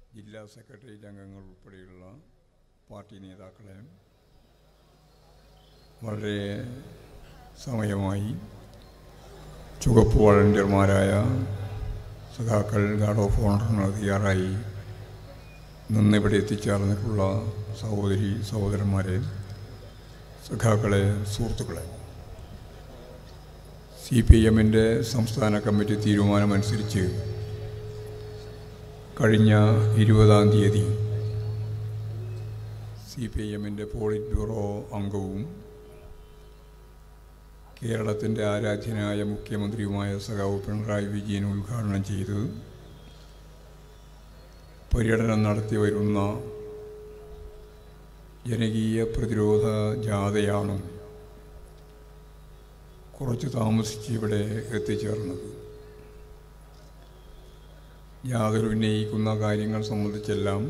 ജില്ലാ സെക്രട്ടേറിയറ്റ് അംഗങ്ങൾ ഉൾപ്പെടെയുള്ള പാർട്ടി നേതാക്കളെ വളരെ സമയമായി ചുവപ്പ് വളണ്ടിയർമാരായ സഖാക്കൾ ഗാർഡ് ഓഫ് ഓണറിന് തയ്യാറായി നിന്നിവിടെ എത്തിച്ചേർന്നിട്ടുള്ള സഹോദരി സഹോദരന്മാരെ സഖാക്കളെ സുഹൃത്തുക്കളെ സി പി എമ്മിൻ്റെ സംസ്ഥാന കമ്മിറ്റി തീരുമാനമനുസരിച്ച് കഴിഞ്ഞ ഇരുപതാം തീയതി സി പി എമ്മിൻ്റെ പോളിറ്റ് ബ്യൂറോ അംഗവും കേരളത്തിൻ്റെ ആരാധ്യനായ മുഖ്യമന്ത്രിയുമായ സഖാവ് പിണറായി വിജയൻ ഉദ്ഘാടനം ചെയ്ത് പര്യടനം നടത്തി വരുന്ന ജനകീയ പ്രതിരോധ ജാഥയാണ് കുറച്ച് താമസിച്ച് ഇവിടെ എത്തിച്ചേർന്നത് ജാഥകൾ ഉന്നയിക്കുന്ന കാര്യങ്ങൾ സംബന്ധിച്ചെല്ലാം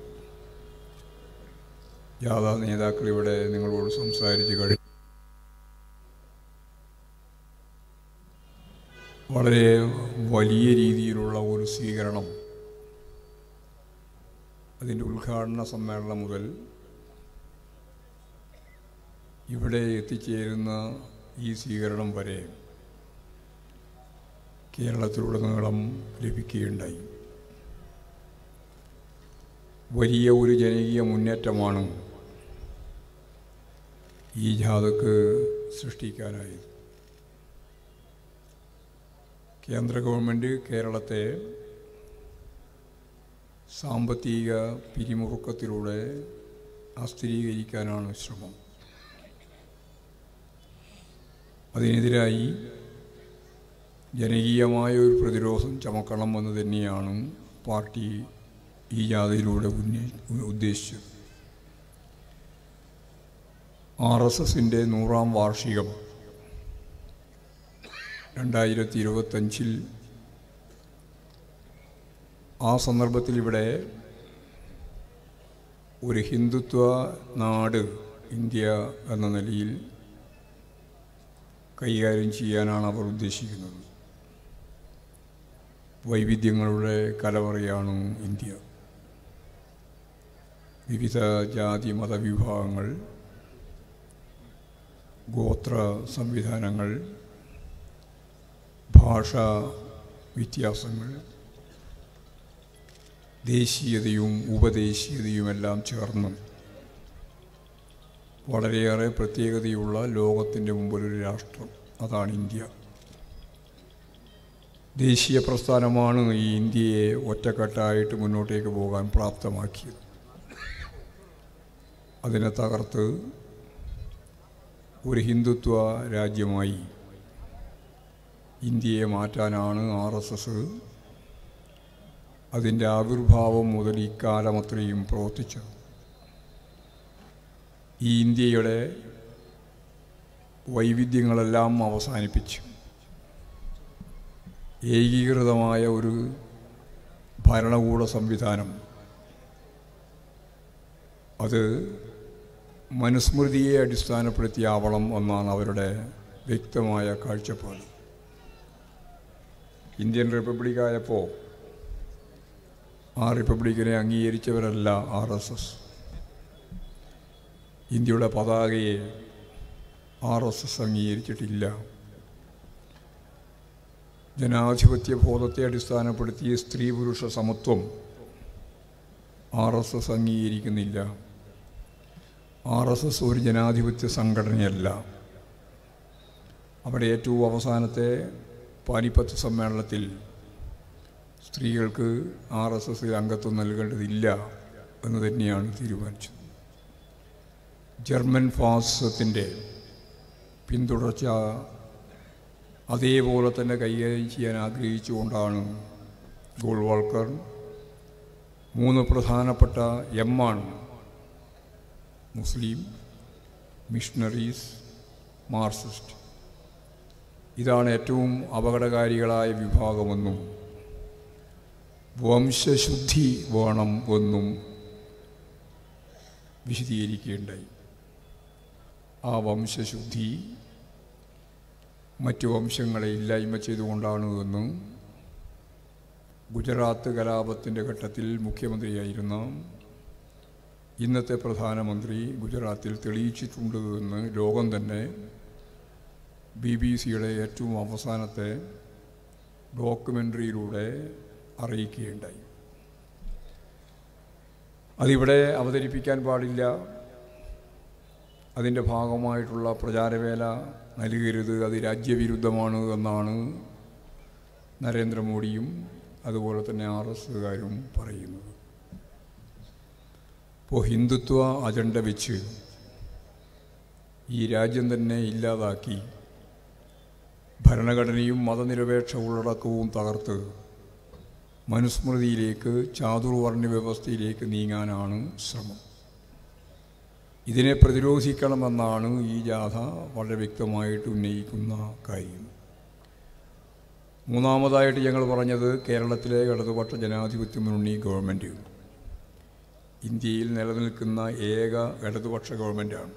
ജാഥ നേതാക്കൾ ഇവിടെ നിങ്ങളോട് സംസാരിച്ച് കഴിഞ്ഞു വളരെ വലിയ രീതിയിലുള്ള ഒരു സ്വീകരണം അതിൻ്റെ ഉദ്ഘാടന സമ്മേളനം മുതൽ ഇവിടെ എത്തിച്ചേരുന്ന ഈ സ്വീകരണം വരെ കേരളത്തിലുടനീളം ലഭിക്കുകയുണ്ടായി വലിയ ഒരു ജനകീയ മുന്നേറ്റമാണ് ഈ ജാഥക്ക് സൃഷ്ടിക്കാനായത് കേന്ദ്ര ഗവൺമെൻറ് കേരളത്തെ സാമ്പത്തിക പിരിമുറുക്കത്തിലൂടെ അസ്ഥിരീകരിക്കാനാണ് ശ്രമം അതിനെതിരായി ജനകീയമായ ഒരു പ്രതിരോധം ചമക്കണം എന്ന് തന്നെയാണ് പാർട്ടി ഈ ജാഥയിലൂടെ ഉന്നയി ഉദ്ദേശിച്ചത് ആർ എസ് എസിൻ്റെ നൂറാം വാർഷികം രണ്ടായിരത്തി ഇരുപത്തഞ്ചിൽ ആ സന്ദർഭത്തിൽ ഇവിടെ ഒരു ഹിന്ദുത്വ നാട് ഇന്ത്യ എന്ന നിലയിൽ കൈകാര്യം ചെയ്യാനാണ് അവർ ഉദ്ദേശിക്കുന്നത് വൈവിധ്യങ്ങളുടെ കലവറയാണ് ഇന്ത്യ വിവിധ ജാതി മതവിഭാഗങ്ങൾ ഗോത്ര സംവിധാനങ്ങൾ ഭാഷാ വ്യത്യാസങ്ങൾ ദേശീയതയും ഉപദേശീയതയുമെല്ലാം ചേർന്ന് വളരെയേറെ പ്രത്യേകതയുള്ള ലോകത്തിൻ്റെ മുമ്പിലൊരു രാഷ്ട്രം അതാണ് ഇന്ത്യ ദേശീയ പ്രസ്ഥാനമാണ് ഈ ഇന്ത്യയെ ഒറ്റക്കെട്ടായിട്ട് മുന്നോട്ടേക്ക് പോകാൻ പ്രാപ്തമാക്കിയത് അതിനെ തകർത്ത് ഒരു ഹിന്ദുത്വ രാജ്യമായി ഇന്ത്യയെ മാറ്റാനാണ് ആർ എസ് എസ് അതിൻ്റെ ആവിർഭാവം മുതൽ ഇക്കാലം അത്രയും പ്രവർത്തിച്ചത് ഈ ഇന്ത്യയുടെ വൈവിധ്യങ്ങളെല്ലാം അവസാനിപ്പിച്ചു ഏകീകൃതമായ ഒരു ഭരണകൂട സംവിധാനം അത് മനുസ്മൃതിയെ അടിസ്ഥാനപ്പെടുത്തിയാവണം എന്നാണ് അവരുടെ വ്യക്തമായ കാഴ്ചപ്പാട് ഇന്ത്യൻ റിപ്പബ്ലിക്കായപ്പോൾ ആ റിപ്പബ്ലിക്കിനെ അംഗീകരിച്ചവരല്ല ആർ എസ് എസ് ഇന്ത്യയുടെ പതാകയെ ആർ എസ് എസ് അംഗീകരിച്ചിട്ടില്ല ജനാധിപത്യ ബോധത്തെ അടിസ്ഥാനപ്പെടുത്തിയ സ്ത്രീ പുരുഷ സമത്വം ആർ എസ് എസ് അംഗീകരിക്കുന്നില്ല ആർ എസ് എസ് ഒരു ജനാധിപത്യ സംഘടനയല്ല അവിടെ ഏറ്റവും അവസാനത്തെ പാനിപ്പത്ത് സമ്മേളനത്തിൽ സ്ത്രീകൾക്ക് ആർ എസ് എസിൽ അംഗത്വം നൽകേണ്ടതില്ല എന്ന് തന്നെയാണ് തീരുമാനിച്ചത് ജർമ്മൻ ഫാസിസത്തിൻ്റെ പിന്തുടർച്ച അതേപോലെ തന്നെ കൈകാര്യം ചെയ്യാൻ ആഗ്രഹിച്ചുകൊണ്ടാണ് ഗോൾവാൾക്കർ മൂന്ന് പ്രധാനപ്പെട്ട എം ആണ് മുസ്ലിം മിഷണറീസ് മാർക്സിസ്റ്റ് ഇതാണ് ഏറ്റവും അപകടകാരികളായ വിഭാഗമെന്നും വംശശുദ്ധി വേണം എന്നും വിശദീകരിക്കുകയുണ്ടായി ആ വംശശുദ്ധി മറ്റു വംശങ്ങളെ ഇല്ലായ്മ ചെയ്തുകൊണ്ടാണ് എന്ന് ഗുജറാത്ത് കലാപത്തിൻ്റെ ഘട്ടത്തിൽ മുഖ്യമന്ത്രിയായിരുന്ന ഇന്നത്തെ പ്രധാനമന്ത്രി ഗുജറാത്തിൽ തെളിയിച്ചിട്ടുണ്ട് എന്ന് ലോകം തന്നെ ബി ബി സിയുടെ ഏറ്റവും അവസാനത്തെ ഡോക്യുമെൻ്ററിയിലൂടെ അറിയിക്കുകയുണ്ടായി അതിവിടെ അവതരിപ്പിക്കാൻ പാടില്ല അതിൻ്റെ ഭാഗമായിട്ടുള്ള പ്രചാരവേല നൽകരുത് അത് രാജ്യവിരുദ്ധമാണ് എന്നാണ് നരേന്ദ്രമോദിയും അതുപോലെ തന്നെ ആർ എസുകാരും പറയുന്നത് ഇപ്പോൾ ഹിന്ദുത്വ അജണ്ട വെച്ച് ഈ രാജ്യം തന്നെ ഇല്ലാതാക്കി ഭരണഘടനയും മതനിരപേക്ഷ ഉള്ളടക്കവും തകർത്ത് മനുസ്മൃതിയിലേക്ക് ചാതുർവർണ്ണ വ്യവസ്ഥയിലേക്ക് നീങ്ങാനാണ് ശ്രമം ഇതിനെ പ്രതിരോധിക്കണമെന്നാണ് ഈ ജാഥ വളരെ വ്യക്തമായിട്ട് ഉന്നയിക്കുന്ന കാര്യം മൂന്നാമതായിട്ട് ഞങ്ങൾ പറഞ്ഞത് കേരളത്തിലെ ഇടതുപക്ഷ ജനാധിപത്യ മുന്നണി ഗവൺമെൻറ് ഇന്ത്യയിൽ നിലനിൽക്കുന്ന ഏക ഇടതുപക്ഷ ഗവൺമെൻറ്റാണ്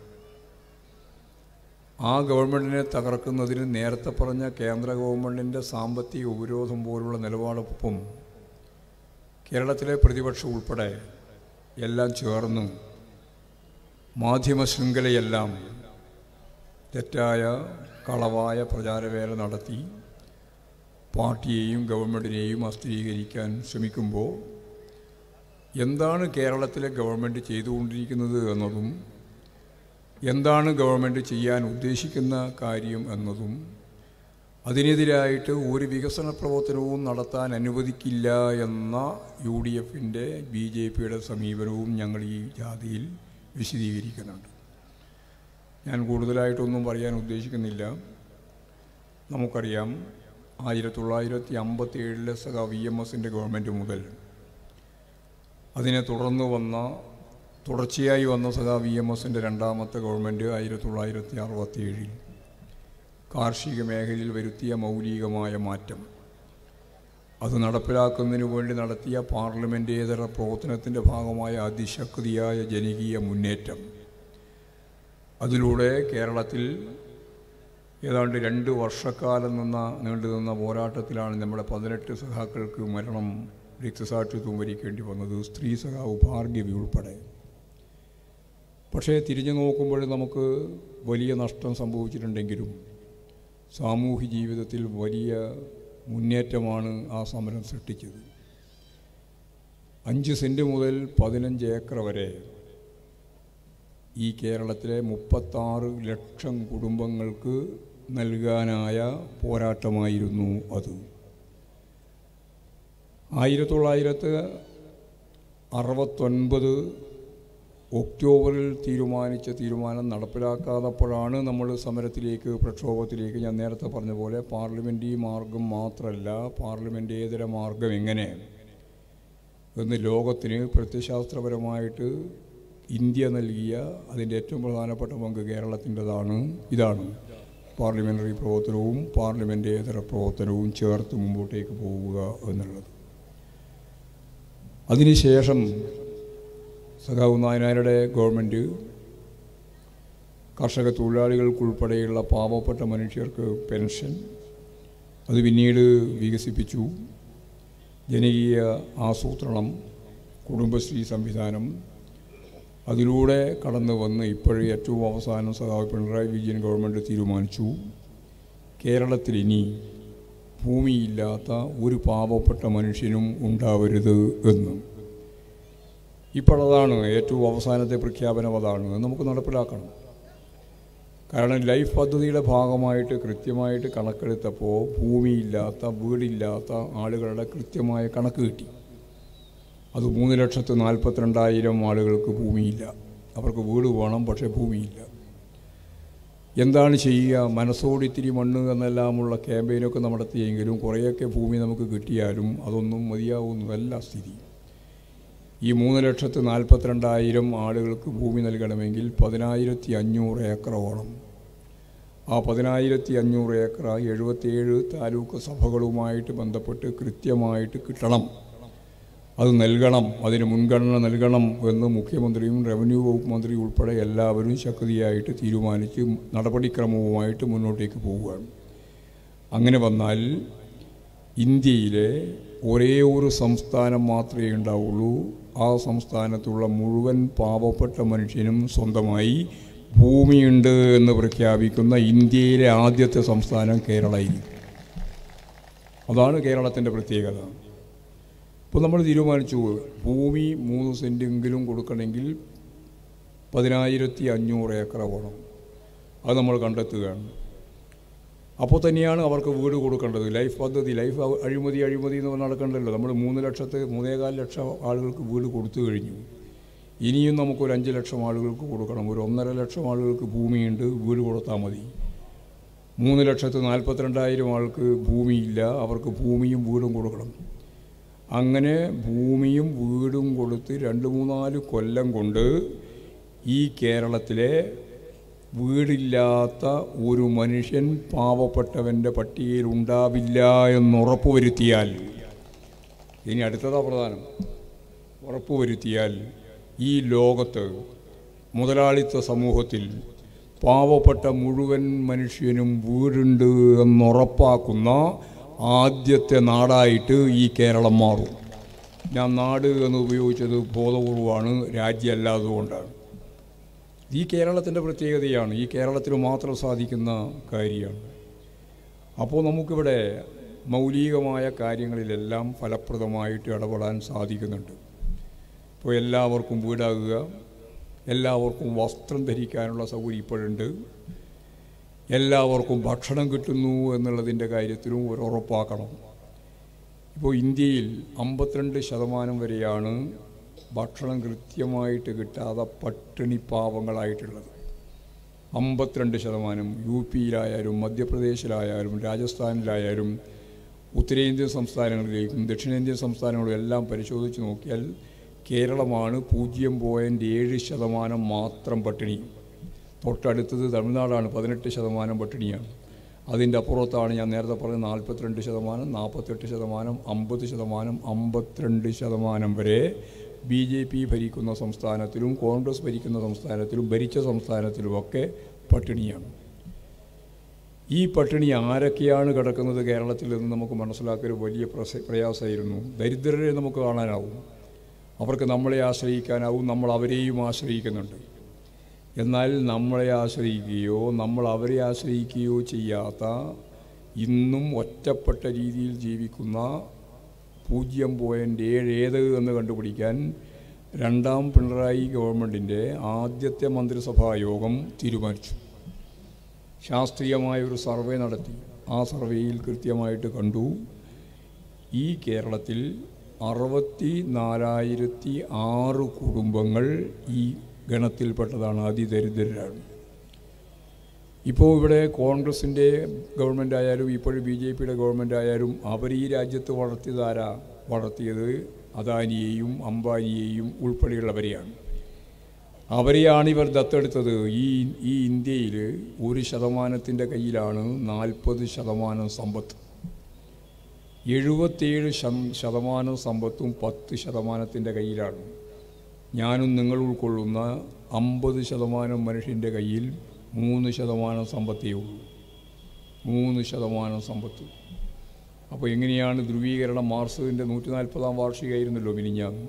ആ ഗവൺമെൻറ്റിനെ തകർക്കുന്നതിന് നേരത്തെ പറഞ്ഞ കേന്ദ്ര ഗവൺമെൻറ്റിൻ്റെ സാമ്പത്തിക ഉപരോധം പോലുള്ള നിലപാടൊപ്പം കേരളത്തിലെ പ്രതിപക്ഷം ഉൾപ്പെടെ എല്ലാം ചേർന്ന് മാധ്യമ ശൃംഖലയെല്ലാം തെറ്റായ കളവായ പ്രചാരവേല നടത്തി പാർട്ടിയെയും ഗവൺമെൻറ്റിനെയും അസ്ഥിരീകരിക്കാൻ ശ്രമിക്കുമ്പോൾ എന്താണ് കേരളത്തിലെ ഗവൺമെൻറ് ചെയ്തുകൊണ്ടിരിക്കുന്നത് എന്നതും എന്താണ് ഗവൺമെൻറ് ചെയ്യാൻ ഉദ്ദേശിക്കുന്ന കാര്യം എന്നതും അതിനെതിരായിട്ട് ഒരു വികസന പ്രവർത്തനവും നടത്താൻ അനുവദിക്കില്ല എന്ന യു ഡി എഫിൻ്റെ ബി ജെ പിയുടെ സമീപനവും ഞങ്ങൾ ഈ ജാതിയിൽ വിശദീകരിക്കുന്നുണ്ട് ഞാൻ കൂടുതലായിട്ടൊന്നും പറയാൻ ഉദ്ദേശിക്കുന്നില്ല നമുക്കറിയാം ആയിരത്തി തൊള്ളായിരത്തി അമ്പത്തി ഏഴിലെ സഖ വി എം എസിൻ്റെ ഗവൺമെൻറ് മുതൽ അതിനെ തുടർന്ന് വന്ന തുടർച്ചയായി വന്ന സഖ വി എം എസിൻ്റെ രണ്ടാമത്തെ ഗവൺമെൻറ് ആയിരത്തി തൊള്ളായിരത്തി അറുപത്തി ഏഴിൽ കാർഷിക മേഖലയിൽ വരുത്തിയ മൗലികമായ മാറ്റം അത് നടപ്പിലാക്കുന്നതിന് വേണ്ടി നടത്തിയ പാർലമെൻറ്റേതര പ്രവർത്തനത്തിൻ്റെ ഭാഗമായ അതിശക്തിയായ ജനകീയ മുന്നേറ്റം അതിലൂടെ കേരളത്തിൽ ഏതാണ്ട് രണ്ട് വർഷക്കാലം നിന്ന നീണ്ടു നിന്ന പോരാട്ടത്തിലാണ് നമ്മുടെ പതിനെട്ട് സഖാക്കൾക്ക് മരണം രക്തസാക്ഷിത്വം വരിക്കേണ്ടി വന്നത് സ്ത്രീ സഖാവ് ഭാർഗവി ഉൾപ്പെടെ പക്ഷേ തിരിഞ്ഞു നോക്കുമ്പോൾ നമുക്ക് വലിയ നഷ്ടം സംഭവിച്ചിട്ടുണ്ടെങ്കിലും സാമൂഹ്യ ജീവിതത്തിൽ വലിയ മുന്നേറ്റമാണ് ആ സമരം സൃഷ്ടിച്ചത് അഞ്ച് സെൻറ്റ് മുതൽ പതിനഞ്ച് ഏക്കർ വരെ ഈ കേരളത്തിലെ മുപ്പത്താറ് ലക്ഷം കുടുംബങ്ങൾക്ക് നൽകാനായ പോരാട്ടമായിരുന്നു അത് ആയിരത്തി തൊള്ളായിരത്തി അറുപത്തൊൻപത് ഒക്ടോബറിൽ തീരുമാനിച്ച തീരുമാനം നടപ്പിലാക്കാത്തപ്പോഴാണ് നമ്മൾ സമരത്തിലേക്ക് പ്രക്ഷോഭത്തിലേക്ക് ഞാൻ നേരത്തെ പറഞ്ഞ പോലെ പാർലമെൻ്ററി മാർഗം മാത്രമല്ല പാർലമെൻറ്റേതര മാർഗം എങ്ങനെ എന്ന് ലോകത്തിന് പ്രത്യശാസ്ത്രപരമായിട്ട് ഇന്ത്യ നൽകിയ അതിൻ്റെ ഏറ്റവും പ്രധാനപ്പെട്ട പങ്ക് കേരളത്തിൻ്റെതാണ് ഇതാണ് പാർലമെൻ്ററി പ്രവർത്തനവും പാർലമെൻറ്റേതര പ്രവർത്തനവും ചേർത്ത് മുമ്പോട്ടേക്ക് പോവുക എന്നുള്ളത് അതിനുശേഷം സഖാവ് നായനാരുടെ ഗവൺമെൻറ് കർഷക തൊഴിലാളികൾക്കുൾപ്പെടെയുള്ള പാവപ്പെട്ട മനുഷ്യർക്ക് പെൻഷൻ അത് പിന്നീട് വികസിപ്പിച്ചു ജനകീയ ആസൂത്രണം കുടുംബശ്രീ സംവിധാനം അതിലൂടെ കടന്നു വന്ന് ഇപ്പോഴും ഏറ്റവും അവസാനം സഖാവ് പിണറായി വിജയൻ ഗവൺമെൻറ് തീരുമാനിച്ചു കേരളത്തിൽ ഇനി ഭൂമിയില്ലാത്ത ഒരു പാവപ്പെട്ട മനുഷ്യനും ഉണ്ടാവരുത് എന്ന് ഇപ്പോഴതാണ് ഏറ്റവും അവസാനത്തെ പ്രഖ്യാപനം അതാണ് അത് നമുക്ക് നടപ്പിലാക്കണം കാരണം ലൈഫ് പദ്ധതിയുടെ ഭാഗമായിട്ട് കൃത്യമായിട്ട് കണക്കെടുത്തപ്പോൾ ഭൂമിയില്ലാത്ത വീടില്ലാത്ത ആളുകളുടെ കൃത്യമായ കണക്ക് കിട്ടി അത് മൂന്ന് ലക്ഷത്തി നാൽപ്പത്തിരണ്ടായിരം ആളുകൾക്ക് ഭൂമിയില്ല അവർക്ക് വീട് വേണം പക്ഷേ ഭൂമിയില്ല എന്താണ് ചെയ്യുക മനസ്സോടിത്തിരി മണ്ണ് എന്നെല്ലാമുള്ള ക്യാമ്പയിനൊക്കെ നടത്തിയെങ്കിലും കുറേയൊക്കെ ഭൂമി നമുക്ക് കിട്ടിയാലും അതൊന്നും മതിയാവുന്നതല്ല സ്ഥിതി ഈ മൂന്ന് ലക്ഷത്തി നാൽപ്പത്തിരണ്ടായിരം ആളുകൾക്ക് ഭൂമി നൽകണമെങ്കിൽ പതിനായിരത്തി അഞ്ഞൂറ് ഏക്കറോളം ആ പതിനായിരത്തി അഞ്ഞൂറ് ഏക്കർ എഴുപത്തിയേഴ് താലൂക്ക് സഭകളുമായിട്ട് ബന്ധപ്പെട്ട് കൃത്യമായിട്ട് കിട്ടണം അത് നൽകണം അതിന് മുൻഗണന നൽകണം എന്ന് മുഖ്യമന്ത്രിയും റവന്യൂ വകുപ്പ് മന്ത്രി ഉൾപ്പെടെ എല്ലാവരും ശക്തിയായിട്ട് തീരുമാനിച്ച് നടപടിക്രമവുമായിട്ട് മുന്നോട്ടേക്ക് പോവുകയാണ് അങ്ങനെ വന്നാൽ ഇന്ത്യയിലെ ഒരേ ഒരു സംസ്ഥാനം മാത്രമേ ഉണ്ടാവുള്ളൂ ആ സംസ്ഥാനത്തുള്ള മുഴുവൻ പാവപ്പെട്ട മനുഷ്യനും സ്വന്തമായി ഭൂമിയുണ്ട് എന്ന് പ്രഖ്യാപിക്കുന്ന ഇന്ത്യയിലെ ആദ്യത്തെ സംസ്ഥാനം കേരളമായിരിക്കും അതാണ് കേരളത്തിൻ്റെ പ്രത്യേകത ഇപ്പോൾ നമ്മൾ തീരുമാനിച്ചു ഭൂമി മൂന്ന് സെൻറ്റെങ്കിലും കൊടുക്കണമെങ്കിൽ പതിനായിരത്തി അഞ്ഞൂറ് ഏക്കർ വേണം അത് നമ്മൾ കണ്ടെത്തുകയാണ് അപ്പോൾ തന്നെയാണ് അവർക്ക് വീട് കൊടുക്കേണ്ടത് ലൈഫ് പദ്ധതി ലൈഫ് അ- അഴിമതി അഴിമതി എന്ന് പറഞ്ഞ് നടക്കണ്ടല്ലോ നമ്മൾ മൂന്ന് ലക്ഷത്ത് മൂന്നേകാൽ ലക്ഷം ആളുകൾക്ക് വീട് കൊടുത്തു കഴിഞ്ഞു ഇനിയും നമുക്കൊരു അഞ്ച് ലക്ഷം ആളുകൾക്ക് കൊടുക്കണം ഒരു ഒന്നര ലക്ഷം ആളുകൾക്ക് ഭൂമിയുണ്ട് വീട് കൊടുത്താൽ മതി മൂന്ന് ലക്ഷത്ത് നാൽപ്പത്തിരണ്ടായിരം ആൾക്ക് ഭൂമിയില്ല അവർക്ക് ഭൂമിയും വീടും കൊടുക്കണം അങ്ങനെ ഭൂമിയും വീടും കൊടുത്ത് രണ്ട് മൂന്നാല് കൊല്ലം കൊണ്ട് ഈ കേരളത്തിലെ വീടില്ലാത്ത ഒരു മനുഷ്യൻ പാവപ്പെട്ടവൻ്റെ പട്ടികയിൽ ഉണ്ടാവില്ല എന്നുറപ്പുവരുത്തിയാൽ ഇനി അടുത്തതാ പ്രധാനം ഉറപ്പുവരുത്തിയാൽ ഈ ലോകത്ത് മുതലാളിത്ത സമൂഹത്തിൽ പാവപ്പെട്ട മുഴുവൻ മനുഷ്യനും വീടുണ്ട് എന്നുറപ്പാക്കുന്ന ആദ്യത്തെ നാടായിട്ട് ഈ കേരളം മാറും ഞാൻ നാട് എന്ന് ഉപയോഗിച്ചത് ബോധപൂർവമാണ് രാജ്യമല്ലാതുകൊണ്ടാണ് ഈ കേരളത്തിൻ്റെ പ്രത്യേകതയാണ് ഈ കേരളത്തിൽ മാത്രം സാധിക്കുന്ന കാര്യമാണ് അപ്പോൾ നമുക്കിവിടെ മൗലികമായ കാര്യങ്ങളിലെല്ലാം ഫലപ്രദമായിട്ട് ഇടപെടാൻ സാധിക്കുന്നുണ്ട് ഇപ്പോൾ എല്ലാവർക്കും വീടാകുക എല്ലാവർക്കും വസ്ത്രം ധരിക്കാനുള്ള സൗകര്യം ഇപ്പോഴുണ്ട് എല്ലാവർക്കും ഭക്ഷണം കിട്ടുന്നു എന്നുള്ളതിൻ്റെ കാര്യത്തിലും ഒരു ഉറപ്പാക്കണം ഇപ്പോൾ ഇന്ത്യയിൽ അമ്പത്തിരണ്ട് ശതമാനം വരെയാണ് ഭക്ഷണം കൃത്യമായിട്ട് കിട്ടാതെ പട്ടിണി പാവങ്ങളായിട്ടുള്ളത് അമ്പത്തിരണ്ട് ശതമാനം യു പിയിലായാലും മധ്യപ്രദേശിലായാലും രാജസ്ഥാനിലായാലും ഉത്തരേന്ത്യൻ സംസ്ഥാനങ്ങളിലേക്കും ദക്ഷിണേന്ത്യൻ സംസ്ഥാനങ്ങളും എല്ലാം പരിശോധിച്ച് നോക്കിയാൽ കേരളമാണ് പൂജ്യം പോയിൻ്റ് ഏഴ് ശതമാനം മാത്രം പട്ടിണി തൊട്ടടുത്തത് തമിഴ്നാടാണ് പതിനെട്ട് ശതമാനം പട്ടിണിയാണ് അതിൻ്റെ അപ്പുറത്താണ് ഞാൻ നേരത്തെ പറഞ്ഞ നാൽപ്പത്തിരണ്ട് ശതമാനം നാൽപ്പത്തെട്ട് ശതമാനം അമ്പത് ശതമാനം അമ്പത്തിരണ്ട് ശതമാനം വരെ ബി ജെ പി ഭരിക്കുന്ന സംസ്ഥാനത്തിലും കോൺഗ്രസ് ഭരിക്കുന്ന സംസ്ഥാനത്തിലും ഭരിച്ച സംസ്ഥാനത്തിലുമൊക്കെ പട്ടിണിയാണ് ഈ പട്ടിണി ആരൊക്കെയാണ് കിടക്കുന്നത് കേരളത്തിൽ എന്ന് നമുക്ക് മനസ്സിലാക്കിയൊരു വലിയ പ്രസ പ്രയാസമായിരുന്നു ദരിദ്രരെ നമുക്ക് കാണാനാവും അവർക്ക് നമ്മളെ ആശ്രയിക്കാനാവും നമ്മൾ അവരെയും ആശ്രയിക്കുന്നുണ്ട് എന്നാൽ നമ്മളെ ആശ്രയിക്കുകയോ നമ്മൾ അവരെ ആശ്രയിക്കുകയോ ചെയ്യാത്ത ഇന്നും ഒറ്റപ്പെട്ട രീതിയിൽ ജീവിക്കുന്ന പൂജ്യം പോയിൻ്റ് ഏഴ് ഏത് എന്ന് കണ്ടുപിടിക്കാൻ രണ്ടാം പിണറായി ഗവൺമെൻറ്റിൻ്റെ ആദ്യത്തെ മന്ത്രിസഭാ യോഗം തീരുമാനിച്ചു ശാസ്ത്രീയമായ ഒരു സർവേ നടത്തി ആ സർവേയിൽ കൃത്യമായിട്ട് കണ്ടു ഈ കേരളത്തിൽ അറുപത്തി നാലായിരത്തി ആറ് കുടുംബങ്ങൾ ഈ ഗണത്തിൽപ്പെട്ടതാണ് അതിദരിദ്രരാണ് ഇപ്പോൾ ഇവിടെ കോൺഗ്രസിൻ്റെ ഗവൺമെൻറ് ആയാലും ഇപ്പോഴും ബി ജെ പിയുടെ ഗവൺമെൻറ് ആയാലും അവർ ഈ രാജ്യത്ത് വളർത്തിയതാരാ വളർത്തിയത് അദാനിയെയും അംബാനിയെയും ഉൾപ്പെടെയുള്ളവരെയാണ് അവരെയാണ് ഇവർ ദത്തെടുത്തത് ഈ ഈ ഇന്ത്യയിൽ ഒരു ശതമാനത്തിൻ്റെ കയ്യിലാണ് നാൽപ്പത് ശതമാനം സമ്പത്ത് എഴുപത്തേഴ് ശം- ശതമാനം സമ്പത്തും പത്ത് ശതമാനത്തിൻ്റെ കയ്യിലാണ് ഞാനും നിങ്ങൾ ഉൾക്കൊള്ളുന്ന അമ്പത് ശതമാനം മനുഷ്യൻ്റെ കയ്യിൽ മൂന്ന് ശതമാനം സമ്പത്തേ ഉള്ളൂ മൂന്ന് ശതമാനം സമ്പത്ത് അപ്പോൾ എങ്ങനെയാണ് ധ്രുവീകരണം മാർസിൻ്റെ നൂറ്റി നാൽപ്പതാം വാർഷികമായിരുന്നല്ലോ മിനിഞ്ഞാന്ന്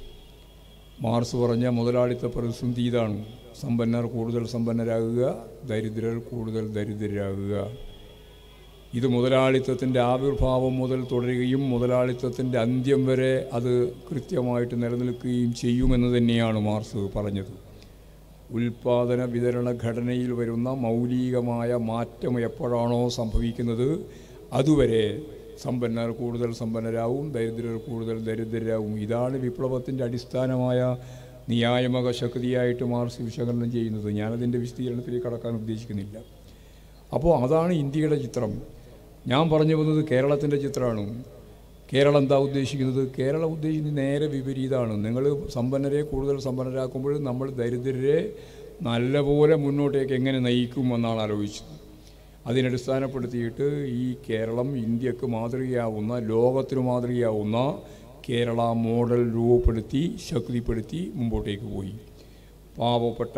മാർസ് പറഞ്ഞ മുതലാളിത്ത പ്രതിസന്ധി ഇതാണ് സമ്പന്നർ കൂടുതൽ സമ്പന്നരാകുക ദരിദ്രർ കൂടുതൽ ദരിദ്രരാകുക ഇത് മുതലാളിത്തത്തിൻ്റെ ആവിർഭാവം മുതൽ തുടരുകയും മുതലാളിത്തത്തിൻ്റെ അന്ത്യം വരെ അത് കൃത്യമായിട്ട് നിലനിൽക്കുകയും ചെയ്യുമെന്ന് തന്നെയാണ് മാർസ് പറഞ്ഞത് ഉൽപാദന വിതരണ ഘടനയിൽ വരുന്ന മൗലികമായ മാറ്റം എപ്പോഴാണോ സംഭവിക്കുന്നത് അതുവരെ സമ്പന്നർ കൂടുതൽ സമ്പന്നരാവും ദരിദ്രർ കൂടുതൽ ദരിദ്രരാവും ഇതാണ് വിപ്ലവത്തിൻ്റെ അടിസ്ഥാനമായ നിയായമക ശക്തിയായിട്ട് മാർസ് വിശകലനം ചെയ്യുന്നത് ഞാനതിൻ്റെ വിശദീകരണത്തിലേക്ക് കടക്കാൻ ഉദ്ദേശിക്കുന്നില്ല അപ്പോൾ അതാണ് ഇന്ത്യയുടെ ചിത്രം ഞാൻ പറഞ്ഞു വന്നത് കേരളത്തിൻ്റെ ചിത്രമാണ് കേരളം എന്താ ഉദ്ദേശിക്കുന്നത് കേരളം ഉദ്ദേശിക്കുന്നത് നേരെ വിപരീതമാണ് നിങ്ങൾ സമ്പന്നരെ കൂടുതൽ സമ്പന്നരാക്കുമ്പോൾ നമ്മൾ ദരിദ്രരെ നല്ലപോലെ മുന്നോട്ടേക്ക് എങ്ങനെ നയിക്കും എന്നാണ് ആലോചിച്ചത് അതിനടിസ്ഥാനപ്പെടുത്തിയിട്ട് ഈ കേരളം ഇന്ത്യക്ക് മാതൃകയാവുന്ന ലോകത്തിന് മാതൃകയാവുന്ന കേരള മോഡൽ രൂപപ്പെടുത്തി ശക്തിപ്പെടുത്തി മുമ്പോട്ടേക്ക് പോയി പാവപ്പെട്ട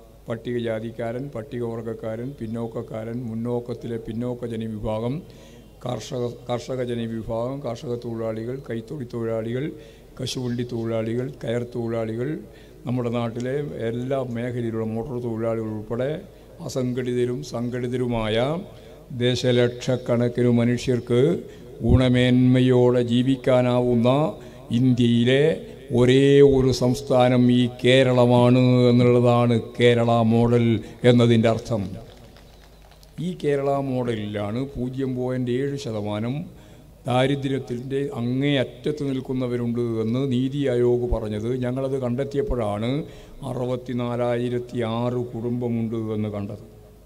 പട്ടികജാതിക്കാരൻ പട്ടികവർഗക്കാരൻ പിന്നോക്കക്കാരൻ മുന്നോക്കത്തിലെ പിന്നോക്ക ജനവിഭാഗം കർഷക കർഷക ജനവിഭാഗം കർഷക തൊഴിലാളികൾ കൈത്തൊഴി തൊഴിലാളികൾ കശുവണ്ടി തൊഴിലാളികൾ കയർ തൊഴിലാളികൾ നമ്മുടെ നാട്ടിലെ എല്ലാ മേഖലയിലുള്ള മോട്ടോർ തൊഴിലാളികൾ ഉൾപ്പെടെ അസംഘടിതരും സംഘടിതരുമായ ദശലക്ഷക്കണക്കിന് മനുഷ്യർക്ക് ഗുണമേന്മയോടെ ജീവിക്കാനാവുന്ന ഇന്ത്യയിലെ ഒരേ ഒരു സംസ്ഥാനം ഈ കേരളമാണ് എന്നുള്ളതാണ് കേരള മോഡൽ എന്നതിൻ്റെ അർത്ഥം ഈ കേരള മോഡലിലാണ് പൂജ്യം പോയിൻ്റ് ഏഴ് ശതമാനം ദാരിദ്ര്യത്തിൻ്റെ അങ്ങേ അറ്റത്ത് നിൽക്കുന്നവരുണ്ട് എന്ന് നീതി ആയോഗ് പറഞ്ഞത് ഞങ്ങളത് കണ്ടെത്തിയപ്പോഴാണ് അറുപത്തിനാലായിരത്തി ആറ് കുടുംബമുണ്ട് എന്ന് കണ്ടത്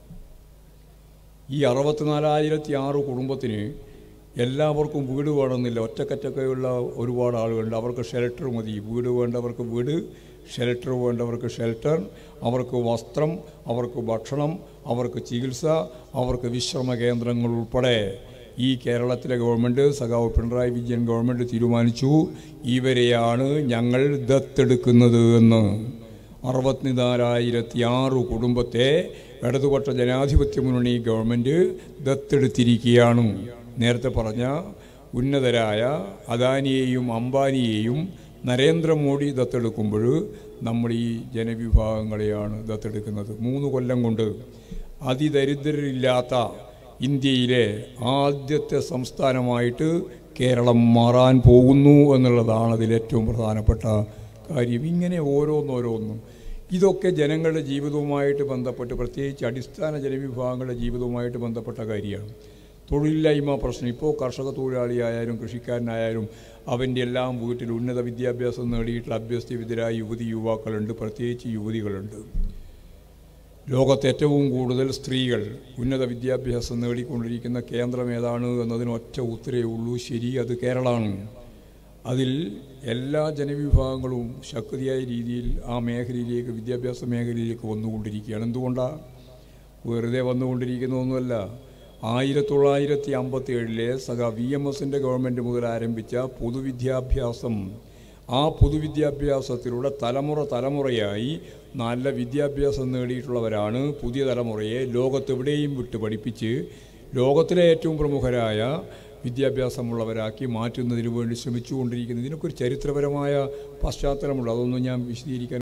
ഈ അറുപത്തിനാലായിരത്തി ആറ് കുടുംബത്തിന് എല്ലാവർക്കും വീട് വേണമെന്നില്ല ഒറ്റക്കറ്റൊക്കെയുള്ള ഒരുപാട് ആളുകളുണ്ട് അവർക്ക് ഷെൽട്ടർ മതി വീട് വേണ്ടവർക്ക് വീട് ഷെൽട്ടർ വേണ്ടവർക്ക് ഷെൽട്ടർ അവർക്ക് വസ്ത്രം അവർക്ക് ഭക്ഷണം അവർക്ക് ചികിത്സ അവർക്ക് വിശ്രമ കേന്ദ്രങ്ങൾ ഉൾപ്പെടെ ഈ കേരളത്തിലെ ഗവൺമെൻറ് സഖാവ് പിണറായി വിജയൻ ഗവൺമെൻറ് തീരുമാനിച്ചു ഇവരെയാണ് ഞങ്ങൾ ദത്തെടുക്കുന്നത് എന്ന് അറുപത്തിനാലായിരത്തി ആറ് കുടുംബത്തെ ഇടതുപക്ഷ ജനാധിപത്യ മുന്നണി ഗവൺമെൻറ് ദത്തെടുത്തിരിക്കുകയാണ് നേരത്തെ പറഞ്ഞ ഉന്നതരായ അദാനിയെയും അംബാനിയെയും നരേന്ദ്രമോദി ദത്തെടുക്കുമ്പോൾ നമ്മൾ ഈ ജനവിഭാഗങ്ങളെയാണ് ദത്തെടുക്കുന്നത് മൂന്ന് കൊല്ലം കൊണ്ട് അതിദരിദ്രരില്ലാത്ത ഇന്ത്യയിലെ ആദ്യത്തെ സംസ്ഥാനമായിട്ട് കേരളം മാറാൻ പോകുന്നു എന്നുള്ളതാണ് അതിൽ ഏറ്റവും പ്രധാനപ്പെട്ട കാര്യം ഇങ്ങനെ ഓരോന്നോരോന്നും ഇതൊക്കെ ജനങ്ങളുടെ ജീവിതവുമായിട്ട് ബന്ധപ്പെട്ട് പ്രത്യേകിച്ച് അടിസ്ഥാന ജനവിഭാഗങ്ങളുടെ ജീവിതവുമായിട്ട് ബന്ധപ്പെട്ട കാര്യമാണ് തൊഴിലില്ലായ്മ പ്രശ്നം ഇപ്പോൾ കർഷക തൊഴിലാളിയായാലും കൃഷിക്കാരനായാലും അവൻ്റെ എല്ലാം വീട്ടിൽ ഉന്നത വിദ്യാഭ്യാസം നേടിയിട്ടുള്ള അഭ്യസ്തവിദ്യരായ യുവതി യുവാക്കളുണ്ട് പ്രത്യേകിച്ച് യുവതികളുണ്ട് ലോകത്ത് ഏറ്റവും കൂടുതൽ സ്ത്രീകൾ ഉന്നത വിദ്യാഭ്യാസം നേടിക്കൊണ്ടിരിക്കുന്ന കേന്ദ്രം ഏതാണ് എന്നതിന് ഒറ്റ ഉത്തരേ ഉള്ളൂ ശരി അത് കേരളമാണ് അതിൽ എല്ലാ ജനവിഭാഗങ്ങളും ശക്തിയായ രീതിയിൽ ആ മേഖലയിലേക്ക് വിദ്യാഭ്യാസ മേഖലയിലേക്ക് വന്നുകൊണ്ടിരിക്കുകയാണ് എന്തുകൊണ്ടാണ് വെറുതെ വന്നുകൊണ്ടിരിക്കുന്നതൊന്നുമല്ല ആയിരത്തി തൊള്ളായിരത്തി അമ്പത്തി ഏഴിലെ സഖ വി എം എസിൻ്റെ ഗവൺമെൻറ് മുതൽ ആരംഭിച്ച പൊതുവിദ്യാഭ്യാസം ആ പൊതുവിദ്യാഭ്യാസത്തിലൂടെ തലമുറ തലമുറയായി നല്ല വിദ്യാഭ്യാസം നേടിയിട്ടുള്ളവരാണ് പുതിയ തലമുറയെ ലോകത്തെവിടെയും വിട്ട് പഠിപ്പിച്ച് ലോകത്തിലെ ഏറ്റവും പ്രമുഖരായ വിദ്യാഭ്യാസമുള്ളവരാക്കി മാറ്റുന്നതിന് വേണ്ടി ശ്രമിച്ചുകൊണ്ടിരിക്കുന്നത് ഇതിനൊക്കെ ഒരു ചരിത്രപരമായ പശ്ചാത്തലമുണ്ട് അതൊന്നും ഞാൻ വിശദീകരിക്കാൻ